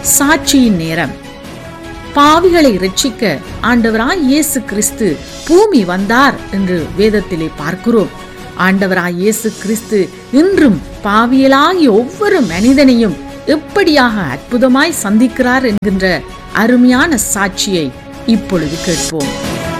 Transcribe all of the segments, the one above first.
சாட்சியின் நேரம் பாவிகளை ரட்சிக்க ஆண்டவராய் இயேசு கிறிஸ்து பூமி வந்தார் என்று வேதத்திலே பார்க்கிறோம் ஆண்டவராய் இயேசு கிறிஸ்து இன்றும் பாவியலாகிய ஒவ்வொரு மனிதனையும் எப்படியாக அற்புதமாய் சந்திக்கிறார் என்கின்ற அருமையான சாட்சியை இப்பொழுது கேட்போம்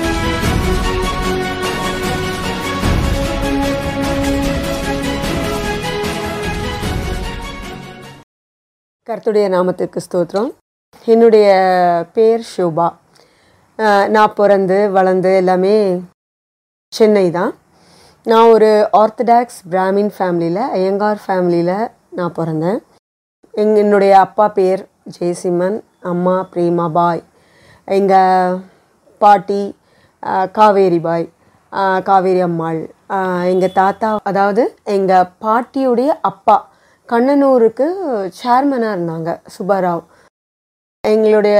கர்த்துடைய நாமத்துக்கு ஸ்தோத்திரம் என்னுடைய பேர் ஷோபா அஹ் நான் பிறந்து வளர்ந்து எல்லாமே சென்னை தான் நான் ஒரு ஆர்த்தடாக்ஸ் பிராமின் ஃபேமிலியில் ஐயங்கார் ஃபேமிலியில் நான் பிறந்தேன் எங் என்னுடைய அப்பா பேர் ஜெயசிம்மன் அம்மா பிரேமா பாய் எங்கள் பாட்டி அஹ், காவேரி பாய் அஹ், காவேரி அம்மாள் எங்கள் தாத்தா அதாவது எங்கள் பாட்டியுடைய அப்பா கண்ணனூருக்கு சேர்மனாக இருந்தாங்க சுப்பாராவ் எங்களுடைய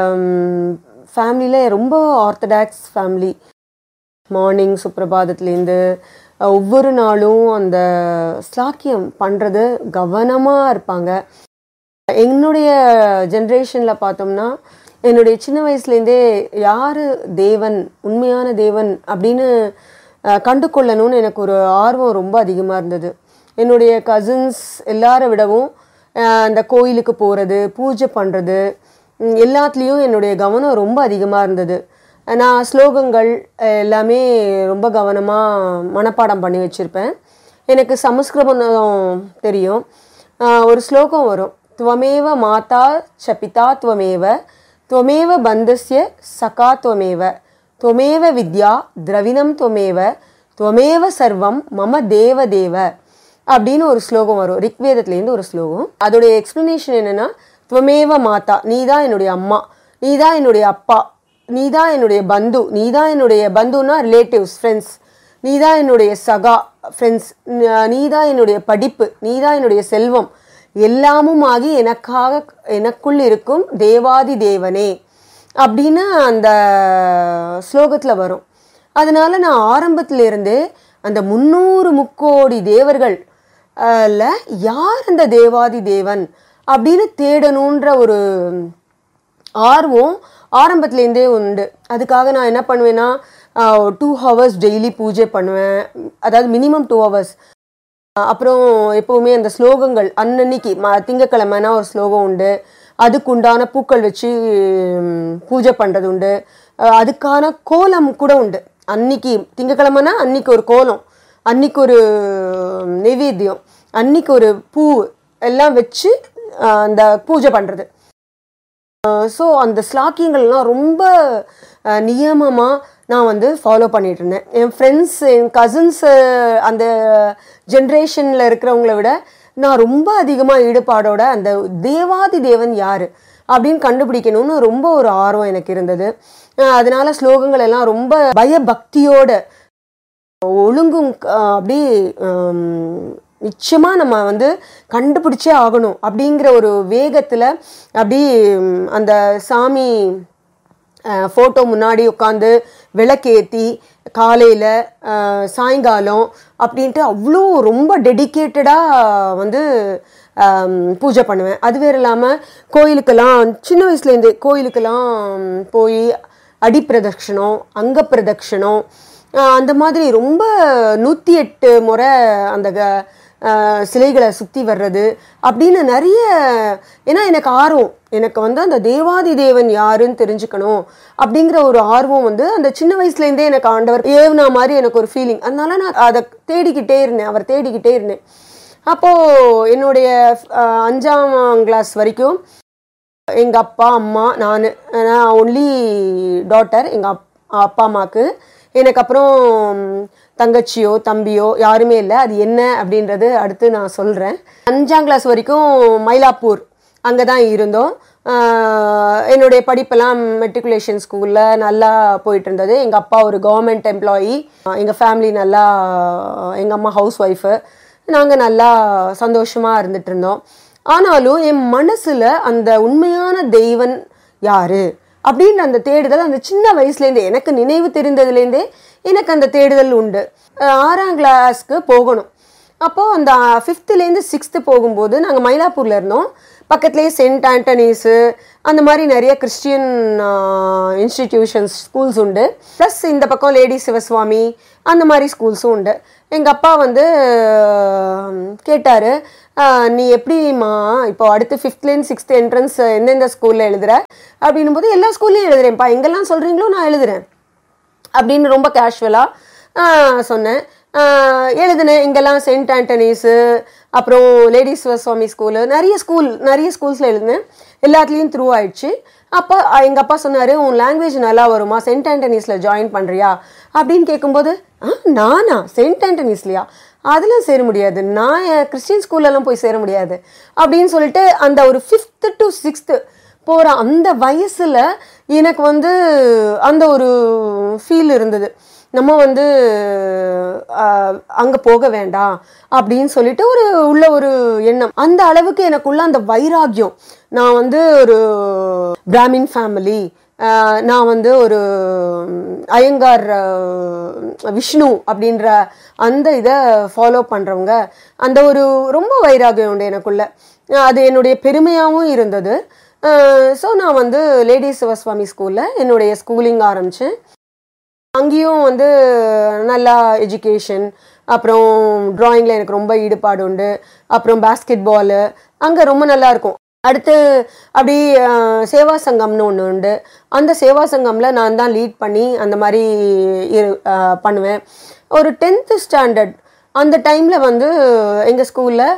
ஃபேமிலியில் ரொம்ப ஆர்த்தடாக்ஸ் ஃபேமிலி மார்னிங் சுப்பிரபாதத்துலேருந்து அஹ், ஒவ்வொரு நாளும் அந்த ஸ்லாக்கியம் பண்ணுறது கவனமாக இருப்பாங்க என்னுடைய ஜென்ரேஷனில் பார்த்தோம்னா என்னுடைய சின்ன வயசுலேருந்தே யார் தேவன் உண்மையான தேவன் அப்படின்னு அஹ், கண்டு கொள்ளணும்னு எனக்கு ஒரு ஆர்வம் ரொம்ப அதிகமாக இருந்தது என்னுடைய கசின்ஸ் எல்லாரை விடவும் அஹ், அந்த கோயிலுக்கு போகிறது பூஜை பண்ணுறது எல்லாத்துலேயும் என்னுடைய கவனம் ரொம்ப அதிகமாக இருந்தது நான் ஸ்லோகங்கள் அஹ், எல்லாமே ரொம்ப கவனமாக மனப்பாடம் பண்ணி வச்சுருப்பேன் எனக்கு சமஸ்கிருதம் தெரியும் அஹ், ஒரு ஸ்லோகம் வரும் துவமேவ மாதா ச பிதா துவமேவ துவமேவ பந்தஸ்ய சகா துவமேவ துவமேவ வித்யா திரவிணம் துவமேவ துவமேவ சர்வம் மம தேவ தேவ அப்படின்னு ஒரு ஸ்லோகம் வரும் ரிக்வேதத்துலேருந்து ஒரு ஸ்லோகம் அதோடைய எக்ஸ்பிளனேஷன் என்னன்னா துவமேவ மாதா நீ தான் என்னுடைய அம்மா நீ தான் என்னுடைய அப்பா நீ தான் என்னுடைய பந்து நீ தான் என்னுடைய பந்துனா ரிலேட்டிவ்ஸ் ஃப்ரெண்ட்ஸ் நீ தான் என்னுடைய சகா ஃப்ரெண்ட்ஸ் நீ தான் என்னுடைய படிப்பு நீ தான் என்னுடைய செல்வம் எல்லாமும் ஆகி எனக்காக எனக்குள் இருக்கும் தேவாதி தேவனே அப்படின்னு அந்த ஸ்லோகத்தில் வரும் அதனால நான் ஆரம்பத்திலிருந்தே அந்த முந்நூறு முக்கோடி தேவர்கள் அஹ், ல யார் அந்த தேவாதி தேவன் அப்படின்னு தேடணுன்ற ஒரு ஆர்வம் ஆரம்பத்துலேருந்தே உண்டு அதுக்காக நான் என்ன பண்ணுவேன்னா டூ ஹவர்ஸ் டெய்லி பூஜை பண்ணுவேன் அதாவது மினிமம் டூ ஹவர்ஸ் அப்புறம் எப்போவுமே அந்த ஸ்லோகங்கள் அன்னன்னைக்கு ம திங்கக்கிழமைனா ஒரு ஸ்லோகம் உண்டு அதுக்கு உண்டான பூக்கள் வச்சு ம், பூஜை பண்ணுறது உண்டு அஹ் அதுக்கான கோலம் கூட உண்டு அன்னைக்கு திங்கக்கிழமைனா அன்னைக்கு ஒரு கோலம் அன்னைக்கு ஒரு நெவேத்தியம் அன்னைக்கு ஒரு பூ எல்லாம் வச்சு அஹ், அந்த பூஜை பண்ணுறது ஸோ அந்த ஸ்லாக்கியங்கள்லாம் ரொம்ப நியமமாக நான் வந்து ஃபாலோ பண்ணிட்டு இருந்தேன் என் ஃப்ரெண்ட்ஸ் என் கசின்ஸு அந்த ஜென்ரேஷனில் இருக்கிறவங்கள விட நான் ரொம்ப அதிகமாக ஈடுபாடோட அந்த தேவாதி தேவன் யார் அப்படின்னு கண்டுபிடிக்கணும்னு ரொம்ப ஒரு ஆர்வம் எனக்கு இருந்தது அஹ் அதனால ஸ்லோகங்கள் எல்லாம் ரொம்ப பயபக்தியோட ஒழுங்கும் அஹ், அப்படி ஹம், நிச்சயமா நம்ம வந்து கண்டுபிடிச்சே ஆகணும் அப்படிங்கிற ஒரு வேகத்தில் அப்படி ஹம், அந்த சாமி ஃபோட்டோ முன்னாடி உட்காந்து விளக்கேற்றி காலையில் சாயங்காலம் அப்படின்ட்டு அவ்வளோ ரொம்ப டெடிக்கேட்டடாக வந்து ஆம், பூஜை பண்ணுவேன் அது வேறு இல்லாமல் கோயிலுக்கெல்லாம் சின்ன வயசுலேருந்தே கோயிலுக்கெல்லாம் போய் அடி பிரதட்சணம் அங்க பிரதட்சணம் ஆஹ் அந்த மாதிரி ரொம்ப நூற்றி எட்டு முறை அந்த க- ஆஹ் சிலைகளை சுற்றி வர்றது அப்படின்னு நிறைய ஏன்னா எனக்கு ஆர்வம் எனக்கு வந்து அந்த தேவாதி தேவன் யாருன்னு தெரிஞ்சுக்கணும் அப்படிங்கிற ஒரு ஆர்வம் வந்து அந்த சின்ன வயசுலேருந்தே எனக்கு ஆண்டவர் ஏவுனா மாதிரி எனக்கு ஒரு ஃபீலிங் அதனால நான் அதை தேடிக்கிட்டே இருந்தேன் அவர் தேடிக்கிட்டே இருந்தேன் அப்போது என்னுடைய ஆஹ் அஞ்சாம் கிளாஸ் வரைக்கும் எங்கள் அப்பா அம்மா நான் நான் ஒன்லி டாட்டர் எங்கள் அப் அப்பா அம்மாவுக்கு எனக்கு அப்புறம் தங்கச்சியோ தம்பியோ யாருமே இல்லை அது என்ன அப்படின்றது அடுத்து நான் சொல்கிறேன் அஞ்சாம் கிளாஸ் வரைக்கும் மயிலாப்பூர் அங்கே தான் இருந்தோம் ஆஹ் என்னுடைய படிப்பெல்லாம் மெட்ரிகுலேஷன் ஸ்கூலில் நல்லா போயிட்டு இருந்தது எங்கள் அப்பா ஒரு கவர்மெண்ட் எம்ப்ளாயி எங்கள் ஃபேமிலி நல்லா எங்கள் அம்மா ஹவுஸ் ஒய்ஃபு நாங்கள் நல்லா சந்தோஷமாக இருந்துட்டு இருந்தோம் ஆனாலும் என் மனசில் அந்த உண்மையான தெய்வன் யாரு அப்படின்ற அந்த தேடுதல் அந்த சின்ன வயசுலேருந்தே எனக்கு நினைவு தெரிந்ததுலேருந்தே எனக்கு அந்த தேடுதல் உண்டு அஹ் ஆறாம் கிளாஸ்க்கு போகணும் அப்போது அந்த ஃபிஃப்த்துலேருந்து சிக்ஸ்த்து போகும்போது நாங்கள் மயிலாப்பூரில் இருந்தோம் பக்கத்துலேயே சென்ட் ஆண்டனீஸு அந்த மாதிரி நிறைய கிறிஸ்டியன் இன்ஸ்டிடியூஷன்ஸ் ஸ்கூல்ஸ் உண்டு ப்ளஸ் இந்த பக்கம் லேடி சிவசுவாமி அந்த மாதிரி ஸ்கூல்ஸும் உண்டு எங்கள் அப்பா வந்து கேட்டார் நீ எப்படிம்மா இப்போ அடுத்து ஃபிஃப்த்லேருந்து சிக்ஸ்த் என்ட்ரன்ஸ் எந்தெந்த ஸ்கூலில் எழுதுற அப்படின்னும் போது எல்லா ஸ்கூல்லையும் எழுதுறேன்ப்பா எங்கெல்லாம் சொல்கிறீங்களோ நான் எழுதுறேன் அப்படின்னு ரொம்ப கேஷுவலாக சொன்னேன் ஆஹ் எழுதினேன் இங்கெல்லாம் சென்ட் ஆண்டனீஸு அப்புறம் லேடிஸ் சுவாமி ஸ்கூலு நிறைய ஸ்கூல் நிறைய ஸ்கூல்ஸில் எழுதினேன் எல்லாத்துலேயும் த்ரூ ஆயிடுச்சு அப்போ எங்கள் அப்பா சொன்னார் உன் லாங்குவேஜ் நல்லா வருமா சென்ட் ஆண்டனீஸில் ஜாயின் பண்ணுறியா அப்படின்னு கேட்கும்போது ஆ நானா சென்ட் ஆண்டனீஸ்லையா அதெல்லாம் சேர முடியாது நான் கிறிஸ்டின் ஸ்கூல்லலாம் போய் சேர முடியாது அப்படின்னு சொல்லிட்டு அந்த ஒரு ஃபிஃப்த்து டு சிக்ஸ்த்து போகிற அந்த வயசில் எனக்கு வந்து அந்த ஒரு ஃபீல் இருந்தது நம்ம வந்து அங்கே போக வேண்டாம் அப்படின்னு சொல்லிட்டு ஒரு உள்ள ஒரு எண்ணம் அந்த அளவுக்கு எனக்குள்ள அந்த வைராக்கியம் நான் வந்து ஒரு பிராமின் ஃபேமிலி நான் வந்து ஒரு ஐயங்கார் அஹ், விஷ்ணு அப்படின்ற அந்த இதை ஃபாலோ பண்ணுறவங்க அந்த ஒரு ரொம்ப வைராகியம் உண்டு எனக்குள்ள அஹ் அது என்னுடைய பெருமையாகவும் இருந்தது ஸோ நான் வந்து லேடிஸ் சிவஸ்வாமி ஸ்கூலில் என்னுடைய ஸ்கூலிங் ஆரம்பித்தேன் அங்கேயும் வந்து நல்லா எஜுகேஷன் அப்புறம் ட்ராயிங்கில் எனக்கு ரொம்ப ஈடுபாடு உண்டு அப்புறம் பாஸ்கெட் பாலு அங்கே ரொம்ப நல்லா இருக்கும் அடுத்து அப்படி அஹ், சேவா சங்கம்னு ஒன்று உண்டு அந்த சேவா சங்கமில் நான் தான் லீட் பண்ணி அந்த மாதிரி இரு அஹ், பண்ணுவேன் ஒரு டென்த்து ஸ்டாண்டர்ட் அந்த டைமில் வந்து எங்கள் ஸ்கூலில்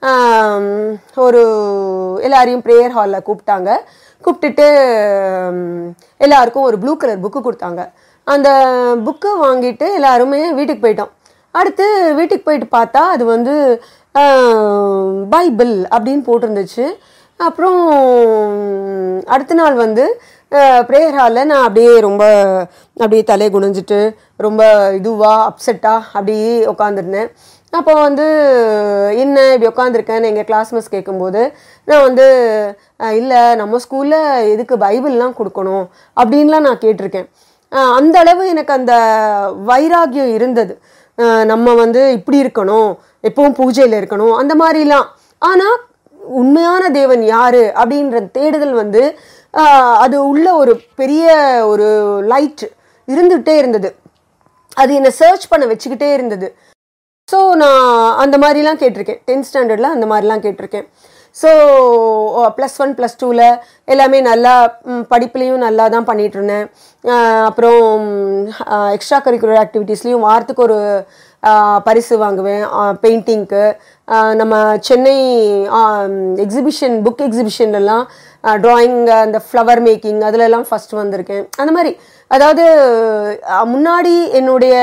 ஒரு எல்லாரையும் ப்ரேயர் ஹாலில் கூப்பிட்டாங்க கூப்பிட்டுட்டு ஹம், எல்லாருக்கும் ஒரு ப்ளூ கலர் புக்கு கொடுத்தாங்க அந்த புக்கை வாங்கிட்டு எல்லாருமே வீட்டுக்கு போயிட்டோம் அடுத்து வீட்டுக்கு போயிட்டு பார்த்தா அது வந்து ஆஹ், பைபிள் அப்படின்னு போட்டிருந்துச்சு அப்புறம் அடுத்த நாள் வந்து ப்ரேயர் ஹாலில் நான் அப்படியே ரொம்ப அப்படியே தலையை குனிஞ்சிட்டு ரொம்ப இதுவாக அப்செட்டாக அப்படியே உட்காந்துருந்தேன் அப்போ வந்து என்ன இப்படி உட்காந்துருக்கேன்னு எங்கள் கிளாஸ் மிஸ் கேட்கும்போது நான் வந்து இல்லை நம்ம ஸ்கூலில் எதுக்கு பைபிள்லாம் கொடுக்கணும் அப்படின்லாம் நான் கேட்டிருக்கேன் அஹ் அந்த அளவு எனக்கு அந்த வைராகியம் இருந்தது அஹ் நம்ம வந்து இப்படி இருக்கணும் எப்பவும் பூஜையில் இருக்கணும் அந்த மாதிரிலாம் ஆனால் உண்மையான தேவன் யாரு அப்படின்ற தேடுதல் வந்து ஆஹ், அது உள்ள ஒரு பெரிய ஒரு லைட் இருந்துகிட்டே இருந்தது அது என்னை சர்ச் பண்ண வச்சுக்கிட்டே இருந்தது ஸோ நான் அந்த மாதிரிலாம் கேட்டிருக்கேன் டென்த் ஸ்டாண்டர்டில் அந்த மாதிரிலாம் கேட்டிருக்கேன் ஸோ ப்ளஸ் ஒன் ப்ளஸ் டூவில் எல்லாமே நல்லா ம், படிப்புலேயும் நல்லா தான் பண்ணிட்டு இருந்தேன் ஆஹ் அப்புறம் எக்ஸ்ட்ரா கரிக்குலர் ஆக்டிவிட்டீஸ்லேயும் வாரத்துக்கு ஒரு ஆஹ், பரிசு வாங்குவேன் பெயிண்டிங்க்கு நம்ம சென்னை எக்ஸிபிஷன் புக் எக்ஸிபிஷன்லலாம் ட்ராயிங் அந்த ஃப்ளவர் மேக்கிங் அதிலெல்லாம் ஃபஸ்ட் வந்திருக்கேன் அந்த மாதிரி அதாவது ஆஹ், முன்னாடி என்னுடைய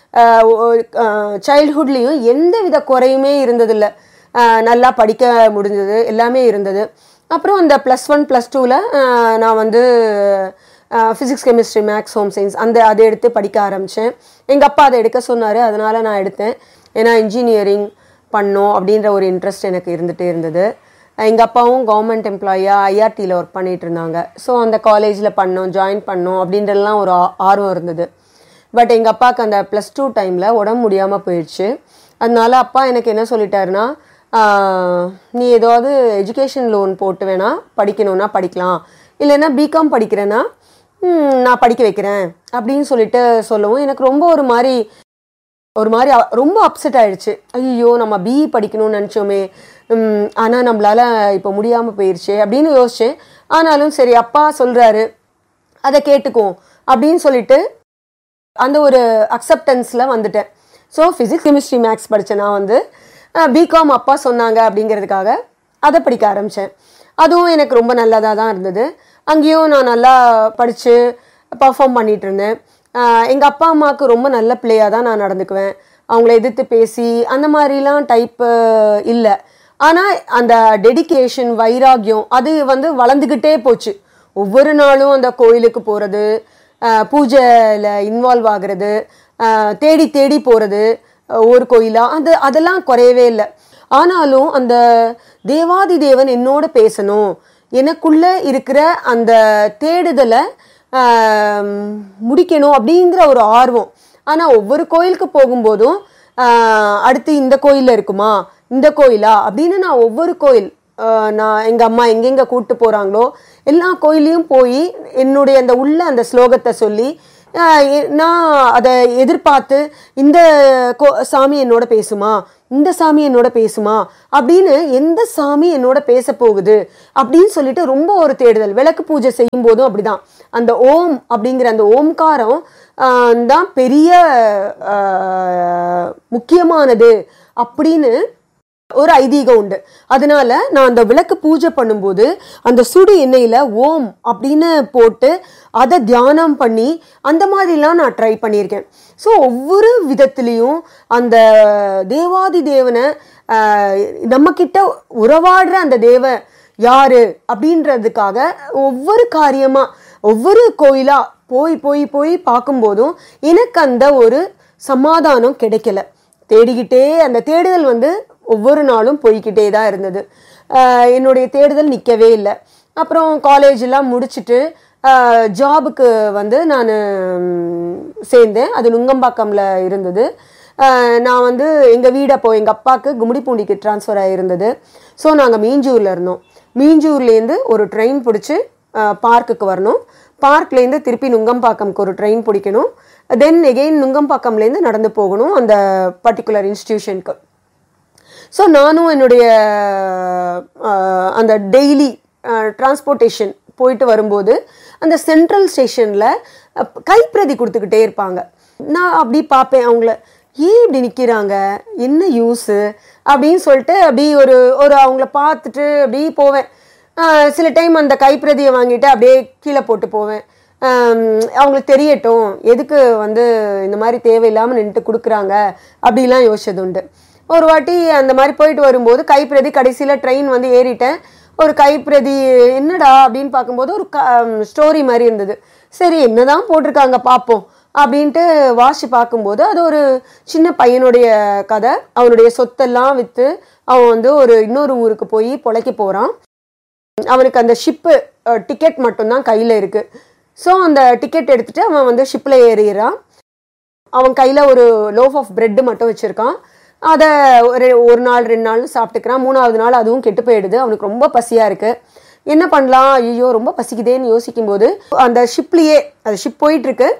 சைல்ட்ஹுட்லேயும் எந்த வித குறையுமே இருந்ததில்ல ஆஹ் நல்லா படிக்க முடிஞ்சது எல்லாமே இருந்தது அப்புறம் அந்த ப்ளஸ் ஒன் ப்ளஸ் டூவில் நான் வந்து physics chemistry maths home science அந்த அதை எடுத்து படிக்க ஆரம்பித்தேன் எங்கள் அப்பா அதை எடுக்க சொன்னார் அதனால் நான் எடுத்தேன் ஏன்னா இன்ஜினியரிங் பண்ணோம் அப்படின்ற ஒரு இன்ட்ரெஸ்ட் எனக்கு இருந்துகிட்டே இருந்தது எங்கள் அப்பாவும் கவர்மெண்ட் எம்ப்ளாயியாக ஐஆர்டியில் ஒர்க் பண்ணிட்டு இருந்தாங்க ஸோ அந்த காலேஜில் பண்ணோம் ஜாயின் பண்ணோம் அப்படின்றலாம் ஒரு ஆ- ஆர்வம் இருந்தது பட் எங்கள் அப்பாவுக்கு அந்த ப்ளஸ் டூ டைமில் உடம்பு முடியாமல் போயிடுச்சு அதனால அப்பா எனக்கு என்ன சொல்லிட்டாருன்னா ஆஹ், நீ ஏதாவது எஜுகேஷன் லோன் போட்டு வேணா படிக்கணும்னா படிக்கலாம் இல்லைன்னா பிகாம் படிக்கிறேன்னா ம், நான் படிக்க வைக்கிறேன் அப்படின்னு சொல்லிட்டு சொல்லவும் எனக்கு ரொம்ப ஒரு மாதிரி ஒரு மாதிரி அ- ரொம்ப அப்செட் ஆயிடுச்சு ஐயோ நம்ம பிஇ படிக்கணும்னு நினச்சோமே ஆனால் நம்மளால இப்போ முடியாமல் போயிடுச்சு அப்படின்னு யோசிச்சேன் ஆனாலும் சரி அப்பா சொல்கிறாரு அதை கேட்டுக்குவோம் அப்படின்னு சொல்லிட்டு அந்த ஒரு அக்செப்டன்ஸில் வந்துட்டேன் ஸோ ஃபிசிக்ஸ் கெமிஸ்ட்ரி மேக்ஸ் படித்தேன் நான் வந்து பிகாம் அப்பா சொன்னாங்க அப்படிங்கிறதுக்காக அதை படிக்க ஆரம்பித்தேன் அதுவும் எனக்கு ரொம்ப நல்லதாக தான் இருந்தது அங்கேயும் நான் நல்லா படித்து பர்ஃபார்ம் பண்ணிட்டு இருந்தேன் எங்கள் அப்பா அம்மாவுக்கு ரொம்ப நல்ல பிள்ளையாக தான் நான் நடந்துக்குவேன் அவங்கள எதிர்த்து பேசி அந்த மாதிரிலாம் டைப்பு இல்லை ஆனால் அந்த டெடிகேஷன் வைராகியம் அது வந்து வளர்ந்துக்கிட்டே போச்சு ஒவ்வொரு நாளும் அந்த கோயிலுக்கு போகிறது பூஜையில் இன்வால்வ் ஆகுறது அஹ், தேடி தேடி போகிறது ஒரு கோயிலாக அது அதெல்லாம் குறையவே இல்லை ஆனாலும் அந்த தேவாதி தேவன் என்னோட பேசணும் எனக்குள்ள இருக்கிற அந்த தேடுதலை ஆம், முடிக்கணும் அப்படிங்கிற ஒரு ஆர்வம் ஆனால் ஒவ்வொரு கோயிலுக்கு போகும்போதும் ஆஹ் அடுத்து இந்த கோயிலில் இருக்குமா இந்த கோயிலா அப்படின்னு நான் ஒவ்வொரு கோயில் ஆஹ் நான் எங்கள் அம்மா எங்கெங்கே கூப்பிட்டு போகிறாங்களோ எல்லா கோயிலையும் போய் என்னுடைய அந்த உள்ள அந்த ஸ்லோகத்தை சொல்லி ஆஹ் எ- நான் அதை எதிர்பார்த்து இந்த கோ சாமி என்னோட பேசுமா இந்த சாமி என்னோட பேசுமா அப்படின்னு எந்த சாமி என்னோட பேச போகுது அப்படின்னு சொல்லிட்டு ரொம்ப ஒரு தேடுதல் விளக்கு பூஜை செய்யும் போதும் அப்படிதான் அந்த ஓம் அப்படிங்கிற அந்த ஓம்காரம் ஆஹ் தான் பெரிய ஆஹ் முக்கியமானது அப்படின்னு ஒரு ஐதீகம் உண்டு அதனால நான் அந்த விளக்கு பூஜை பண்ணும்போது அந்த சுடு எண்ணெயில ஓம் அப்படின்னு போட்டு அதை தியானம் பண்ணி அந்த மாதிரிலாம் நான் ட்ரை பண்ணியிருக்கேன் ஸோ ஒவ்வொரு விதத்துலேயும் அந்த தேவாதி தேவனை நம்ம கிட்ட உறவாடுற அந்த தேவ யாரு அப்படின்றதுக்காக ஒவ்வொரு காரியமா ஒவ்வொரு கோயிலா போய் போய் போய் பார்க்கும்போதும் எனக்கு அந்த ஒரு சமாதானம் கிடைக்கல தேடிக்கிட்டே அந்த தேடுதல் வந்து ஒவ்வொரு நாளும் போய்க்கிட்டே தான் இருந்தது ஆஹ் என்னுடைய தேடுதல் நிற்கவே இல்லை அப்புறம் காலேஜெலாம் முடிச்சுட்டு ஜாபுக்கு வந்து நான் சேர்ந்தேன் அது நுங்கம்பாக்கம்ல இருந்தது ஆஹ் நான் வந்து எங்கள் வீடு அப்போ எங்கள் அப்பாவுக்கு கும்மிடிப்பூண்டிக்கு ட்ரான்ஸ்ஃபர் ஆகிருந்தது ஸோ நாங்கள் மீஞ்சூரில் இருந்தோம் மீஞ்சூர்லேருந்து ஒரு ட்ரெயின் பிடிச்சி பார்க்குக்கு வரணும் பார்க்லேருந்து திருப்பி நுங்கம்பாக்கம்க்கு ஒரு ட்ரெயின் பிடிக்கணும் தென் எகெயின் நுங்கம்பாக்கம்லேருந்து நடந்து போகணும் அந்த பர்டிகுலர் இன்ஸ்டிடியூஷனுக்கு ஸோ நானும் என்னுடைய அஹ், அந்த டெய்லி டிரான்ஸ்போர்ட்டேஷன் போயிட்டு வரும்போது அந்த சென்ட்ரல் ஸ்டேஷனில் கைப்பிரதி கொடுத்துக்கிட்டே இருப்பாங்க நான் அப்படி பார்ப்பேன் அவங்கள ஏன் இப்படி நிற்கிறாங்க என்ன யூஸு அப்படின்னு சொல்லிட்டு அப்படி ஒரு ஒரு அவங்கள பார்த்துட்டு அப்படி போவேன் ஆஹ் சில டைம் அந்த கைப்பிரதியை வாங்கிட்டு அப்படியே கீழே போட்டு போவேன் ஆம், அவங்களுக்கு தெரியட்டும் எதுக்கு வந்து இந்த மாதிரி தேவையில்லாமல் நின்றுட்டு கொடுக்குறாங்க அப்படிலாம் யோசிச்சது உண்டு ஒரு வாட்டி அந்த மாதிரி போயிட்டு வரும்போது கைப்பிரதி கடைசியில் ட்ரெயின் வந்து ஏறிட்டேன் ஒரு கைப்பிரதி என்னடா அப்படின்னு பார்க்கும்போது ஒரு ஸ்டோரி மாதிரி இருந்தது சரி என்னதான் போட்டிருக்காங்க பார்ப்போம் அப்படின்ட்டு வாசி பார்க்கும்போது அது ஒரு சின்ன பையனுடைய கதை அவனுடைய சொத்தெல்லாம் விற்று அவன் வந்து ஒரு இன்னொரு ஊருக்கு போய் பொழைக்க போகிறான் அவனுக்கு அந்த ஷிப்பு டிக்கெட் மட்டும்தான் கையில் இருக்கு ஸோ அந்த டிக்கெட் எடுத்துட்டு அவன் வந்து ஷிப்பில் ஏறிடுறான் அவன் கையில் ஒரு லோஃப் ஆஃப் பிரெட்டு மட்டும் வச்சுருக்கான் அதை ஒரு ஒரு நாள் ரெண்டு நாள் சாப்பிட்டுக்கிறான் மூணாவது நாள் அதுவும் கெட்டு போயிடுது அவனுக்கு ரொம்ப பசியாக இருக்குது என்ன பண்ணலாம் ஐயோ ரொம்ப பசிக்குதேன்னு யோசிக்கும்போது அந்த ஷிப்லேயே அந்த ஷிப் போயிட்டுருக்கு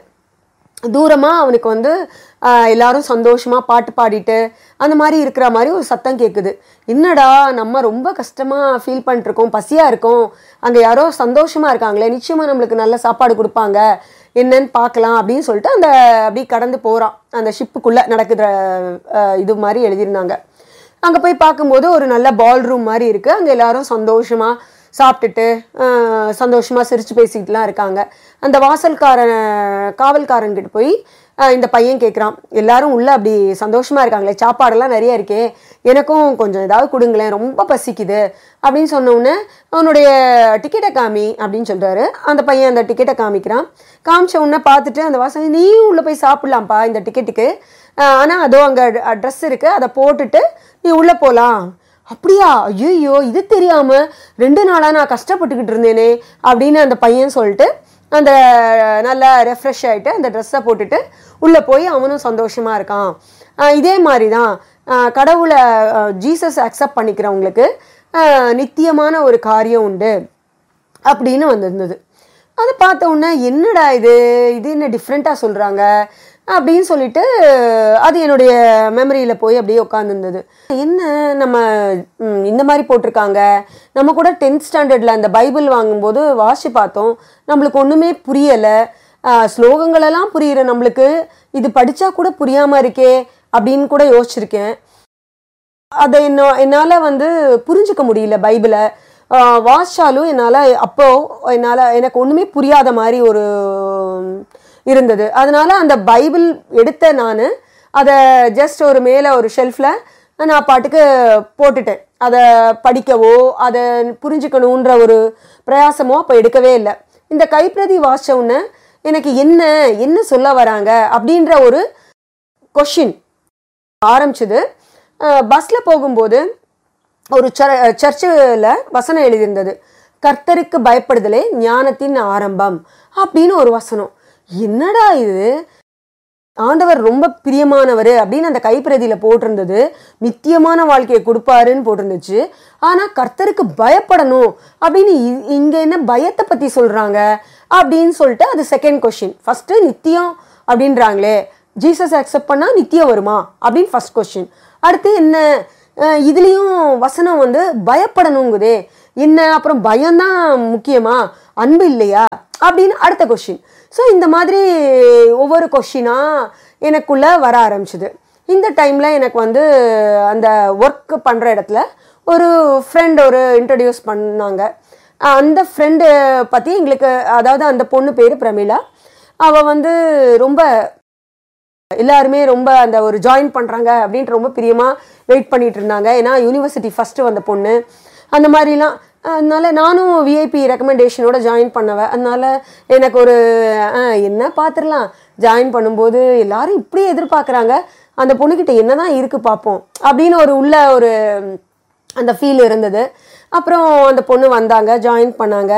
தூரமாக அவனுக்கு வந்து ஆஹ், எல்லாரும் சந்தோஷமாக பாட்டு பாடிட்டு அந்த மாதிரி இருக்கிற மாதிரி ஒரு சத்தம் கேட்குது என்னடா நம்ம ரொம்ப கஷ்டமாக ஃபீல் பண்ணிட்டுருக்கோம் பசியாக இருக்கோம் அங்கே யாரோ சந்தோஷமாக இருக்காங்களே நிச்சயமாக நம்மளுக்கு நல்ல சாப்பாடு கொடுப்பாங்க என்னன்னு பார்க்கலாம் அப்படின்னு சொல்லிட்டு அந்த அப்படி கடந்து போகிறான் அந்த ஷிப்புக்குள்ளே நடக்குற ஆஹ், இது மாதிரி எழுதியிருந்தாங்க அங்கே போய் பார்க்கும்போது ஒரு நல்ல பால் ரூம் மாதிரி இருக்குது அங்கே எல்லாரும் சந்தோஷமாக சாப்பிட்டுட்டு ஆஹ், சந்தோஷமா சிரிச்சு பேசிக்கிட்டுலாம் இருக்காங்க அந்த வாசல்காரன் காவல்காரன் கிட்ட போய் ஆஹ், இந்த பையன் கேட்குறான் எல்லாரும் உள்ள அப்படி சந்தோஷமா இருக்காங்களே சாப்பாடெல்லாம் நிறைய இருக்கே எனக்கும் கொஞ்சம் ஏதாவது கொடுங்களேன் ரொம்ப பசிக்குது அப்படின்னு சொன்ன உடனே அவனுடைய டிக்கெட்டை காமி அப்படின்னு சொல்றாரு அந்த பையன் அந்த டிக்கெட்டை காமிக்கிறான் காமிச்ச உடனே பார்த்துட்டு அந்த வாசல் நீயும் உள்ள போய் சாப்பிடலாம்ப்பா இந்த டிக்கெட்டுக்கு ஆனால் அதோ அங்கே ட்ரெஸ் இருக்கு அதை போட்டுட்டு நீ உள்ள போகலாம் அப்படியா ஐயோ இது தெரியாம ரெண்டு நாளா நான் கஷ்டப்பட்டுக்கிட்டு இருந்தேனே அப்படின்னு அந்த பையன் சொல்லிட்டு அந்த நல்லா ரெஃப்ரெஷ் ஆயிட்டு அந்த ட்ரெஸ்ஸை போட்டுட்டு உள்ள போய் அவனும் சந்தோஷமா இருக்கான் ஆஹ் இதே மாதிரி தான் ஆஹ் கடவுளை ஜீசஸ் அக்செப்ட் பண்ணிக்கிறவங்களுக்கு ஆஹ் நித்தியமான ஒரு காரியம் உண்டு அப்படின்னு வந்திருந்தது அதை பார்த்த உடனே என்னடா இது இது என்ன டிஃப்ரெண்ட்டாக சொல்கிறாங்க அப்படின்னு சொல்லிட்டு அது என்னுடைய மெமரியில் போய் அப்படியே உட்காந்துருந்தது என்ன நம்ம ம், இந்த மாதிரி போட்டிருக்காங்க நம்ம கூட டென்த் ஸ்டாண்டர்டில் அந்த பைபிள் வாங்கும்போது வாசி பார்த்தோம் நம்மளுக்கு ஒன்றுமே புரியலை ஸ்லோகங்களெல்லாம் புரியுற நம்மளுக்கு இது படித்தா கூட புரியாமல் இருக்கே அப்படின்னு கூட யோசிச்சிருக்கேன் அதை என்ன என்னால் வந்து புரிஞ்சுக்க முடியல பைபிளை ஆஹ் வாசிச்சாலும் என்னால் அப்போ என்னால் எனக்கு ஒன்றுமே புரியாத மாதிரி ஒரு இருந்தது அதனால அந்த பைபிள் எடுத்த நான் அதை ஜஸ்ட் ஒரு மேலே ஒரு ஷெல்ஃபில் நான் பாட்டுக்கு போட்டுட்டேன் அதை படிக்கவோ அதை புரிஞ்சுக்கணுன்ற ஒரு பிரயாசமோ அப்போ எடுக்கவே இல்லை இந்த கைப்பிரதி வாசிச்ச உடனே எனக்கு என்ன என்ன சொல்ல வராங்க அப்படின்ற ஒரு கொஷின் ஆரம்பிச்சது பஸ்ஸில் போகும்போது ஒரு சர்ச்சில் வசனம் எழுதியிருந்தது கர்த்தருக்கு பயப்படுதலே ஞானத்தின் ஆரம்பம் அப்படின்னு ஒரு வசனம் என்னடா இது ஆண்டவர் ரொம்ப பிரியமானவர் அப்படின்னு அந்த கைப்பிரதியில போட்டிருந்தது நித்தியமான வாழ்க்கையை கொடுப்பாருன்னு போட்டிருந்துச்சு ஆனா கர்த்தருக்கு பயப்படணும் அப்படின்னு இ- இங்க என்ன பயத்தை பத்தி சொல்றாங்க அப்படின்னு சொல்லிட்டு அது செகண்ட் கொஸ்டின் ஃபர்ஸ்ட் நித்தியம் அப்படின்றாங்களே ஜீசஸ் அக்செப்ட் பண்ணா நித்தியம் வருமா அப்படின்னு ஃபர்ஸ்ட் கொஸ்டின் அடுத்து என்ன அஹ் இதுலயும் வசனம் வந்து பயப்படணுங்குதே என்ன அப்புறம் பயம்தான் முக்கியமா அன்பு இல்லையா அப்படின்னு அடுத்த கொஸ்டின் ஸோ இந்த மாதிரி ஒவ்வொரு கொஷினாக எனக்குள்ள வர ஆரம்பிச்சுது இந்த டைமில் எனக்கு வந்து அந்த ஒர்க் பண்ணுற இடத்துல ஒரு ஃப்ரெண்ட் ஒரு இன்ட்ரடியூஸ் பண்ணாங்க அந்த ஃப்ரெண்டு பற்றி எங்களுக்கு அதாவது அந்த பொண்ணு பேர் பிரமிளா அவள் வந்து ரொம்ப எல்லாருமே ரொம்ப அந்த ஒரு ஜாயின் பண்ணுறாங்க அப்படின்ட்டு ரொம்ப பிரியமாக வெயிட் பண்ணிட்டு இருந்தாங்க ஏன்னா யூனிவர்சிட்டி ஃபஸ்ட்டு வந்த பொண்ணு அந்த மாதிரிலாம் அதனால நானும் விஐபி ரெக்கமெண்டேஷனோட ஜாயின் பண்ணவன் அதனால எனக்கு ஒரு அஹ், என்ன பார்த்துடலாம் ஜாயின் பண்ணும்போது எல்லாரும் இப்படியே எதிர்பார்க்குறாங்க அந்த பொண்ணுக்கிட்ட என்னதான் இருக்கு பார்ப்போம் அப்படின்னு ஒரு உள்ள ஒரு அந்த ஃபீல் இருந்தது அப்புறம் அந்த பொண்ணு வந்தாங்க ஜாயின் பண்ணாங்க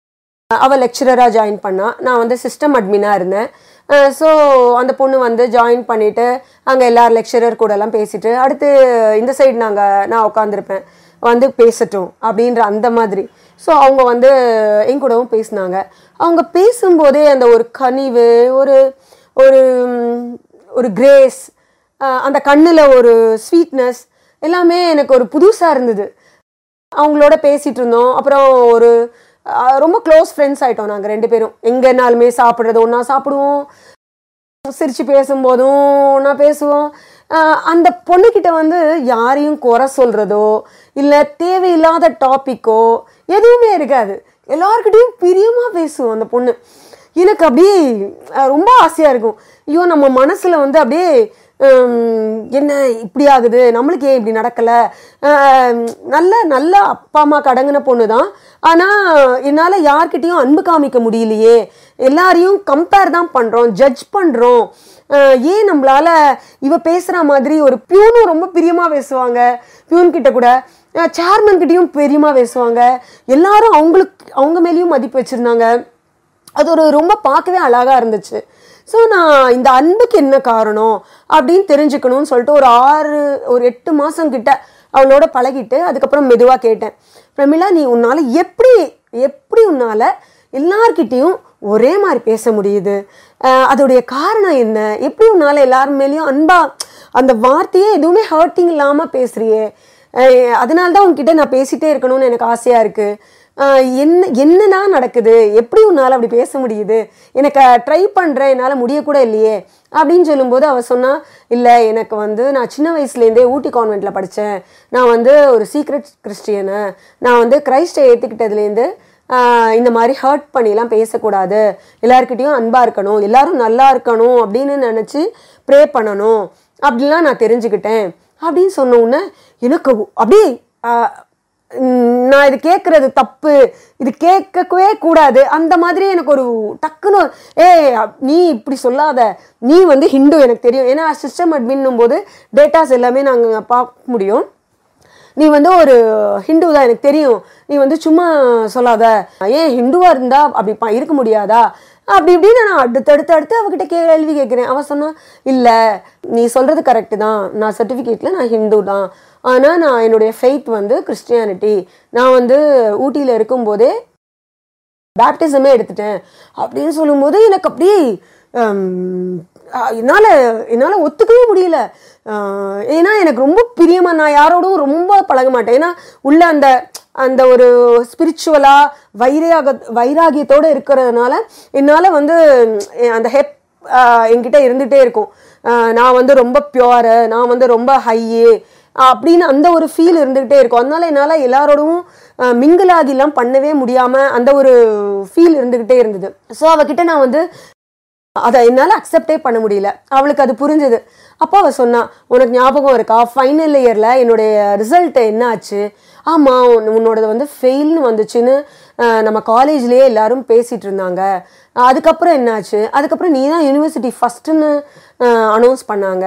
அவள் லெக்சரராக ஜாயின் பண்ணா நான் வந்து சிஸ்டம் அட்மினாக இருந்தேன் ஸோ அந்த பொண்ணு வந்து ஜாயின் பண்ணிவிட்டு அங்கே எல்லார் லெக்சரர் கூடலாம் பேசிட்டு அடுத்து இந்த சைடு நாங்கள் நான் உட்காந்துருப்பேன் வந்து பேசட்டும் அப்படின்ற அந்த மாதிரி ஸோ அவங்க வந்து என் கூடவும் பேசினாங்க அவங்க பேசும்போதே அந்த ஒரு கனிவு ஒரு ஒரு ம், ஒரு கிரேஸ் அந்த கண்ணில் ஒரு ஸ்வீட்னஸ் எல்லாமே எனக்கு ஒரு புதுசாக இருந்தது அவங்களோட பேசிட்டு இருந்தோம் அப்புறம் ஒரு அஹ், ரொம்ப க்ளோஸ் ஃப்ரெண்ட்ஸ் ஆயிட்டோம் நாங்கள் ரெண்டு பேரும் எங்கேனாலுமே சாப்பிட்றது ஒன்றா சாப்பிடுவோம் சிரிச்சு பேசும்போதும் ஒன்றா பேசுவோம் அஹ், அந்த பொண்ணுக்கிட்ட வந்து யாரையும் குறை சொல்றதோ இல்லை தேவையில்லாத டாப்பிக்கோ எதுவுமே இருக்காது எல்லார்கிட்டயும் பிரியமா பேசுவோம் அந்த பொண்ணு எனக்கு அப்படியே அஹ், ரொம்ப ஆசையா இருக்கும் ஐயோ நம்ம மனசுல வந்து அப்படியே ஹம், என்ன இப்படி ஆகுது நம்மளுக்கு ஏன் இப்படி நடக்கல அஹ், நல்ல நல்ல அப்பா அம்மா கடங்கின பொண்ணு தான் ஆனா என்னால யார்கிட்டயும் அன்பு காமிக்க முடியலையே எல்லாரையும் கம்பேர் தான் பண்றோம் ஜட்ஜ் பண்றோம் அஹ், ஏன் நம்மளால இவ பேசுற மாதிரி ஒரு பியூனும் ரொம்ப பிரியமா பேசுவாங்க பியூன் கிட்ட கூட சேர்மன் கிட்டயும் பிரியமா பேசுவாங்க எல்லாரும் அவங்களுக்கு அவங்க மேலேயும் மதிப்பு வச்சிருந்தாங்க அது ஒரு ரொம்ப பார்க்கவே அழகா இருந்துச்சு ஸோ நான் இந்த அன்புக்கு என்ன காரணம் அப்படின்னு தெரிஞ்சுக்கணும்னு சொல்லிட்டு ஒரு ஆறு ஒரு எட்டு மாதம் கிட்ட அவளோட பழகிட்டு அதுக்கப்புறம் மெதுவாக கேட்டேன் பிரமிளா நீ உன்னால் எப்படி எப்படி உன்னால் எல்லார்கிட்டேயும் ஒரே மாதிரி பேச முடியுது அஹ் அதோடைய காரணம் என்ன எப்படி உன்னால் எல்லார் மேலேயும் அன்பா அந்த வார்த்தையே எதுவுமே ஹர்ட்டிங் இல்லாமல் பேசுறியே அஹ் அதனால தான் உன்கிட்ட நான் பேசிட்டே இருக்கணும்னு எனக்கு ஆசையாக இருக்குது ஆஹ் என்ன என்னன்னா நடக்குது எப்படி உன்னால் அப்படி பேச முடியுது எனக்கு ட்ரை பண்ணுறேன் என்னால் முடியக்கூட இல்லையே அப்படின்னு சொல்லும்போது அவ சொன்னா இல்லை எனக்கு வந்து நான் சின்ன வயசுலேருந்தே ஊட்டி கான்வெண்ட்டில் படித்தேன் நான் வந்து ஒரு சீக்ரெட் கிறிஸ்டியனு நான் வந்து கிரைஸ்டை ஏற்றுக்கிட்டதுலேருந்து இந்த மாதிரி ஹர்ட் பண்ணிலாம் பேசக்கூடாது எல்லாருக்கிட்டேயும் அன்பாக இருக்கணும் எல்லாரும் நல்லா இருக்கணும் அப்படின்னு நினச்சி ப்ரே பண்ணணும் அப்படிலாம் நான் தெரிஞ்சுக்கிட்டேன் அப்படின்னு சொன்ன உடனே எனக்கு அப்படியே ஆஹ், உம், நான் இது கேட்கறது தப்பு இது கேட்கவே கூடாது அந்த மாதிரி எனக்கு ஒரு டக்குன்னு ஒரு, ஏய் அப்- நீ இப்படி சொல்லாத நீ வந்து ஹிந்து எனக்கு தெரியும் ஏன்னா சிஸ்டம் அட்மின்னும் போது டேட்டாஸ் எல்லாமே நாங்கள் பார்க்க முடியும் நீ வந்து ஒரு ஹிந்து தான் எனக்கு தெரியும் நீ வந்து சும்மா சொல்லாத ஏன் ஹிந்துவா இருந்தா அப்படி ப- இருக்க முடியாதா அப்படி இப்படின்னு நான் அடுத்தடுத்து அடுத்து அவகிட்ட கேள்வி கேட்குறேன் அவ சொன்னா இல்லை நீ சொல்றது கரெக்டு தான் நான் சர்டிஃபிகேட்டில் நான் ஹிந்து தான் ஆனால் நான் என்னுடைய ஃபெய்த் வந்து கிறிஸ்டியானிட்டி நான் வந்து ஊட்டியில் இருக்கும்போதே பேப்டிசமே எடுத்துட்டேன் அப்படின்னு சொல்லும்போது எனக்கு அப்படியே ஹம், அஹ், என்னால என்னால ஒத்துக்கவே முடியல அஹ், ஏன்னா எனக்கு ரொம்ப பிரியமா நான் யாரோடும் ரொம்ப பழக மாட்டேன் ஏன்னா உள்ள அந்த அந்த ஒரு ஸ்பிரிச்சுவலா வைராக வைராகியத்தோட இருக்கிறதுனால என்னால வந்து உம், அந்த ஹெப் என்கிட்ட இருந்துகிட்டே இருக்கும் அஹ், நான் வந்து ரொம்ப பியூரு நான் வந்து ரொம்ப ஹையு அப்படின்னு அந்த ஒரு ஃபீல் இருந்துகிட்டே இருக்கும் அதனால என்னால் எல்லாரோடவும் மிங்கிள் ஆகிலாம் பண்ணவே முடியாமல் அந்த ஒரு ஃபீல் இருந்துக்கிட்டே இருந்தது ஸோ அவகிட்ட நான் வந்து அதை என்னால் அக்செப்டே பண்ண முடியல அவளுக்கு அது புரிஞ்சுது அப்போ அவள் சொன்னா உனக்கு ஞாபகம் இருக்கா ஃபைனல் இயரில் என்னுடைய ரிசல்ட் என்ன ஆச்சு ஆமாம் உன்னோடது வந்து ஃபெயில்னு வந்துச்சுன்னு அஹ், நம்ம காலேஜ்லேயே எல்லாரும் பேசிகிட்டு இருந்தாங்க அதுக்கப்புறம் என்னாச்சு அதுக்கப்புறம் நீ தான் யூனிவர்சிட்டி ஃபஸ்ட்டுன்னு அனௌன்ஸ் பண்ணாங்க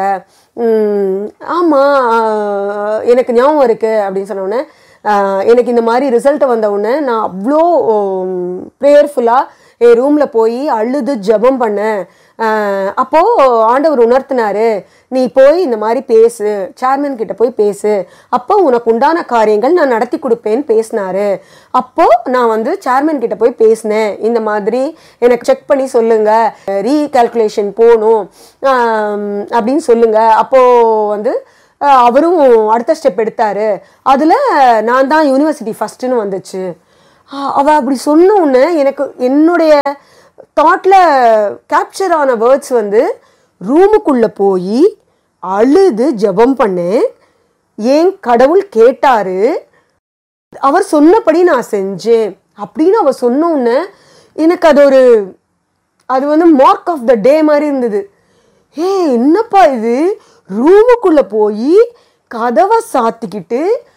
ஆமாம் எனக்கு ஞாபகம் இருக்குது அப்படின்னு சொன்ன உடனே ஆஹ் எனக்கு இந்த மாதிரி ரிசல்ட் வந்த உடனே நான் அவ்வளோ ப்ரேயர்ஃபுல்லாக என் ரூமில் போய் அழுது ஜெபம் பண்ணேன் அஹ், அப்போ ஆண்டவர் உணர்த்தினாரு நீ போய் இந்த மாதிரி பேசு சேர்மன் கிட்ட போய் பேசு அப்போ உனக்கு உண்டான காரியங்கள் நான் நடத்தி கொடுப்பேன்னு பேசினாரு அப்போ நான் வந்து சேர்மன் கிட்ட போய் பேசினேன் இந்த மாதிரி எனக்கு செக் பண்ணி சொல்லுங்க ரீகால்குலேஷன் போகணும் ஆம், அப்படின்னு சொல்லுங்க அப்போ வந்து அஹ், அவரும் அடுத்த ஸ்டெப் எடுத்தாரு அதில் நான் தான் யூனிவர்சிட்டி ஃபஸ்ட்டுன்னு வந்துச்சு அஹ், அவ அப்படி சொன்ன உடனே எனக்கு என்னுடைய தாட்டில் கேப்சர் ஆன வேர்ட்ஸ் வந்து ரூமுக்குள்ளே போய் அழுது ஜெபம் பண்ணேன் ஏன் கடவுள் கேட்டாரு அவர் சொன்னபடி நான் செஞ்சேன் அப்படின்னு அவ சொன்ன உடனே எனக்கு அது ஒரு அது வந்து மார்க் ஆஃப் த டே மாதிரி இருந்தது ஏ என்னப்பா இது ரூமுக்குள்ள போய் கதவை சாத்திக்கிட்டு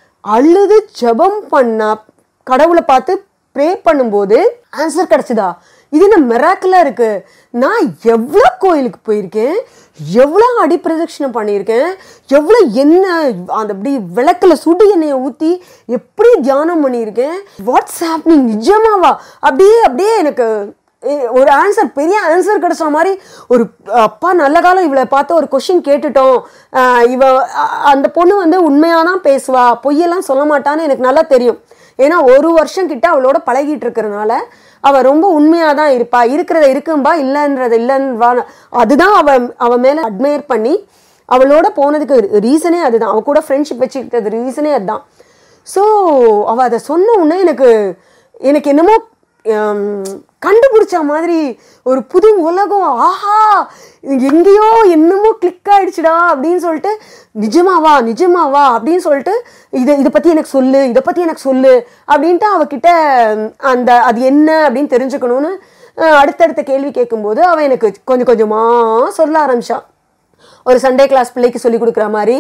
அழுது ஜெபம் பண்ணா கடவுளை பார்த்து ப்ரே பண்ணும்போது ஆன்சர் கிடைச்சதா இது என்ன மிராக்கிளா இருக்கு நான் எவ்வளோ கோயிலுக்கு போயிருக்கேன் எவ்வளோ அடி பிரதட்சணம் பண்ணியிருக்கேன் எவ்வளோ எண்ணெய் அந்த அப்படி விளக்குல சுடு எண்ணெயை ஊற்றி எப்படி தியானம் பண்ணியிருக்கேன் வாட்ஸ் ஹேப்னிங் நிஜமாவா அப்படியே அப்படியே எனக்கு ஏ- ஒரு ஆன்சர் பெரிய ஆன்சர் கிடைச்ச மாதிரி ஒரு அப்பா நல்ல காலம் இவளை பார்த்து ஒரு கொஷின் கேட்டுட்டோம் ஆஹ் இவ அ- அந்த பொண்ணு வந்து உண்மையாக தான் பேசுவா பொய்யெல்லாம் சொல்ல மாட்டான்னு எனக்கு நல்லா தெரியும் ஏன்னா ஒரு வருஷம் கிட்ட அவளோட பழகிட்டு இருக்கிறனால அவ ரொம்ப உண்மையாக தான் இருப்பா இருக்கிறத இருக்கும்பா இல்லைன்றத இல்லைன்வா அதுதான் அவ அவ மேலே அட்மையர் பண்ணி அவளோட போனதுக்கு ரீசனே அதுதான் அவ கூட ஃப்ரெண்ட்ஷிப் வச்சுக்கிட்டது ரீசனே அதுதான் ஸோ அவள் அதை சொன்ன உடனே எனக்கு எனக்கு என்னமோ ஹம், கண்டுபிடிச்ச மாதிரி ஒரு புது உலகம் ஆஹா இது எங்கேயோ என்னமோ கிளிக் ஆயிடுச்சுடா அப்படின்னு சொல்லிட்டு நிஜமாவா நிஜமாவா அப்படின்னு சொல்லிட்டு இதை இதை பற்றி எனக்கு சொல்லு இதை பற்றி எனக்கு சொல்லு அப்படின்ட்டு அவகிட்ட ஹம், அந்த அது என்ன அப்படின்னு தெரிஞ்சுக்கணும்னு அஹ், அடுத்தடுத்த கேள்வி கேட்கும்போது அவன் எனக்கு கொஞ்சம் கொஞ்சமாக சொல்ல ஆரம்பிச்சான் ஒரு சண்டே கிளாஸ் பிள்ளைக்கு சொல்லி கொடுக்குற மாதிரி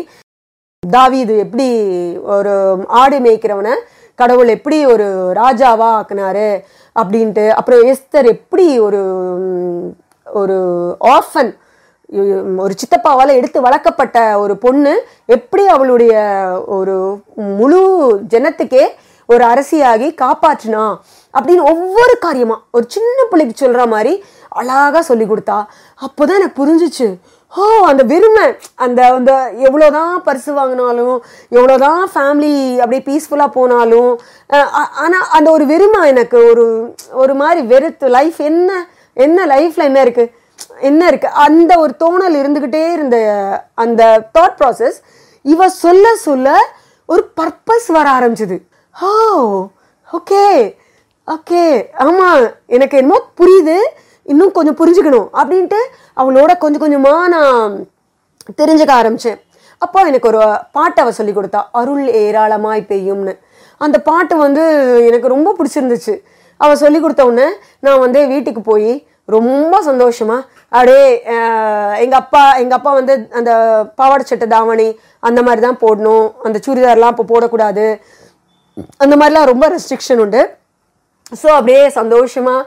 தாவீது எப்படி ஒரு ஆடு மேய்க்கிறவனை கடவுள் எப்படி ஒரு ராஜாவா ஆக்குனாரு அப்படின்ட்டு அப்புறம் எஸ்தர் எப்படி ஒரு ம், ஒரு ஆர்ஃபன் ஒரு சித்தப்பாவால் எடுத்து வளர்க்கப்பட்ட ஒரு பொண்ணு எப்படி அவளுடைய ஒரு முழு ஜனத்துக்கே ஒரு அரசியாகி காப்பாற்றினா அப்படின்னு ஒவ்வொரு காரியமா ஒரு சின்ன பிள்ளைக்கு சொல்ற மாதிரி அழகா சொல்லி கொடுத்தா அப்போதான் எனக்கு புரிஞ்சுச்சு ஓ அந்த வெறுமை அந்த அந்த எவ்வளோதான் பரிசு வாங்கினாலும் எவ்வளோதான் ஃபேமிலி அப்படியே பீஸ்ஃபுல்லாக போனாலும் ஆனால் அந்த ஒரு வெறுமை எனக்கு ஒரு ஒரு மாதிரி வெறுத்து லைஃப் என்ன என்ன லைஃப்பில் என்ன இருக்குது என்ன இருக்கு அந்த ஒரு தோணல் இருந்துக்கிட்டே இருந்த அந்த தாட் ப்ராசஸ் இவ சொல்ல சொல்ல ஒரு பர்பஸ் வர ஆரம்பிச்சது ஓ ஓகே ஓகே ஆமாம் எனக்கு என்னமோ புரியுது இன்னும் கொஞ்சம் புரிஞ்சுக்கணும் அப்படின்ட்டு அவளோட கொஞ்சம் கொஞ்சமாக நான் தெரிஞ்சுக்க ஆரம்பித்தேன் அப்போ எனக்கு ஒரு பாட்டு அவ சொல்லி கொடுத்தா அருள் ஏராளமாய் பெய்யும்னு அந்த பாட்டு வந்து எனக்கு ரொம்ப பிடிச்சிருந்துச்சு அவ சொல்லி கொடுத்த உடனே நான் வந்து வீட்டுக்கு போய் ரொம்ப சந்தோஷமா அப்படியே அஹ், எங்க அப்பா எங்க அப்பா வந்து அந்த பாவாடை சட்டை தாவணி அந்த மாதிரி தான் போடணும் அந்த சுடிதார்லாம் இப்போ போடக்கூடாது அந்த மாதிரிலாம் ரொம்ப ரெஸ்ட்ரிக்ஷன் உண்டு ஸோ அப்படியே சந்தோஷமா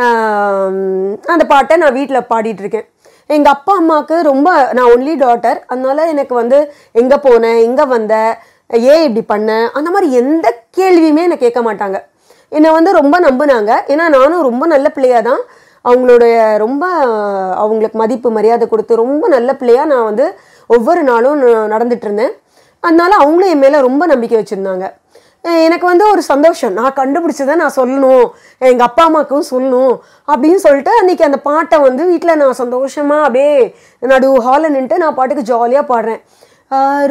ஆம், அந்த பாட்டை நான் வீட்டில் பாடிட்டு இருக்கேன் எங்கள் அப்பா அம்மாவுக்கு ரொம்ப நான் ஒன்லி டாட்டர் அதனால எனக்கு வந்து எங்கே போனேன் எங்கே வந்த ஏன் இப்படி பண்ண அந்த மாதிரி எந்த கேள்வியுமே என்னை கேட்க மாட்டாங்க என்னை வந்து ரொம்ப நம்பினாங்க ஏன்னா நானும் ரொம்ப நல்ல பிள்ளையாக தான் அவங்களுடைய ரொம்ப அவங்களுக்கு மதிப்பு மரியாதை கொடுத்து ரொம்ப நல்ல பிள்ளையாக நான் வந்து ஒவ்வொரு நாளும் ந- நடந்துட்டு இருந்தேன் அதனால அவங்களும் என் மேலே ரொம்ப நம்பிக்கை வச்சுருந்தாங்க அஹ் எனக்கு வந்து ஒரு சந்தோஷம் நான் கண்டுபிடிச்சதை நான் சொல்லணும் எங்கள் அப்பா அம்மாவுக்கும் சொல்லணும் அப்படின்னு சொல்லிட்டு அன்னைக்கு அந்த பாட்டை வந்து வீட்டில் நான் சந்தோஷமாக அப்படியே நடு ஹாலில் நின்றுட்டு நான் பாட்டுக்கு ஜாலியாக பாடுறேன் ஆரோ